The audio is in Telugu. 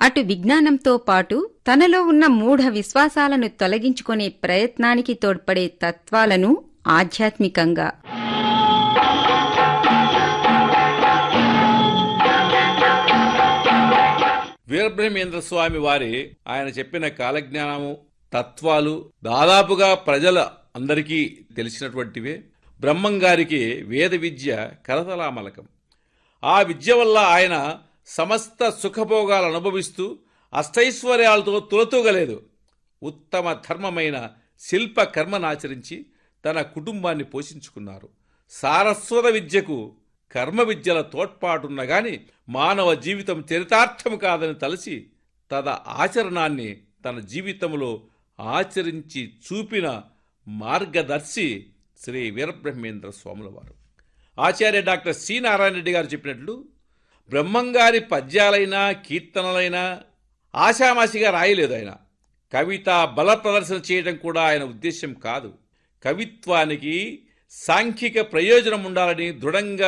అటు విజ్ఞానంతో పాటు తనలో ఉన్న మూఢ విశ్వాసాలను తొలగించుకునే ప్రయత్నానికి తోడ్పడే తత్వాలను ఆధ్యాత్మికంగా వీరబ్రహ్మేంద్ర స్వామి వారి ఆయన చెప్పిన కాలజ్ఞానము తత్వాలు దాదాపుగా ప్రజల అందరికీ తెలిసినటువంటివే బ్రహ్మం గారికి వేద విద్య కరతలామలకం ఆ విద్య వల్ల ఆయన సమస్త సుఖభోగాలు అనుభవిస్తూ అష్టైశ్వర్యాలతో తులతూగలేదు ఉత్తమ ధర్మమైన శిల్ప కర్మనాచరించి తన కుటుంబాన్ని పోషించుకున్నారు సారస్వత విద్యకు కర్మ విద్యల తోడ్పాటున్న గాని మానవ జీవితం చరితార్థం కాదని తలసి తద ఆచరణాన్ని తన జీవితంలో ఆచరించి చూపిన మార్గదర్శి శ్రీ వీరబ్రహ్మేంద్ర స్వాముల వారు ఆచార్య డాక్టర్ సి నారాయణ రెడ్డి గారు చెప్పినట్లు బ్రహ్మంగారి పద్యాలైనా కీర్తనలైనా ఆషామాషిగా రాయలేదు ఆయన కవిత బల ప్రదర్శన చేయడం కూడా ఆయన ఉద్దేశ్యం కాదు కవిత్వానికి సాంఘిక ప్రయోజనం ఉండాలని దృఢంగా